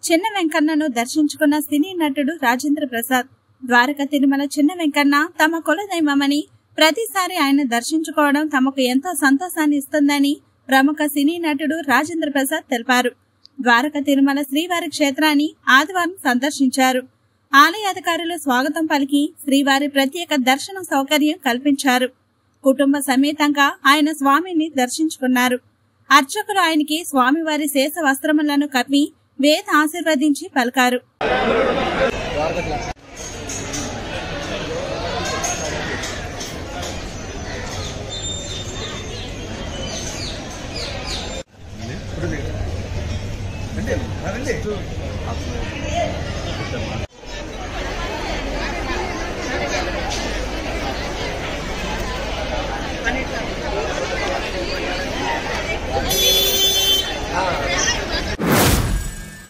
చిన్న వెంకన్నను దర్శించుకున్న సినీ నటుడు రాజేంద్ర ప్రసాద్ ద్వారక తిరుమల చిన్న వెంకన్న తమ కులదైవమని ప్రతిసారి ఆయన దర్శించుకోవడం తమకు ఎంతో సంతోషాన్ని ఇస్తుందని ప్రముఖ సినీ నటుడు రాజేంద్ర ప్రసాద్ తెలిపారు ద్వారక తిరుమల శ్రీవారి క్షేత్రాన్ని ఆదివారం సందర్శించారు ఆలయ అధికారులు స్వాగతం పలికి శ్రీవారి ప్రత్యేక దర్శన సౌకర్యం కల్పించారు కుటుంబ సమేతంగా ఆయన స్వామిని దర్శించుకున్నారు అర్చకులు ఆయనకి స్వామివారి శేష వస్త్రములను కప్పి వేద ఆశీర్వదించి పలికారు రండి రండి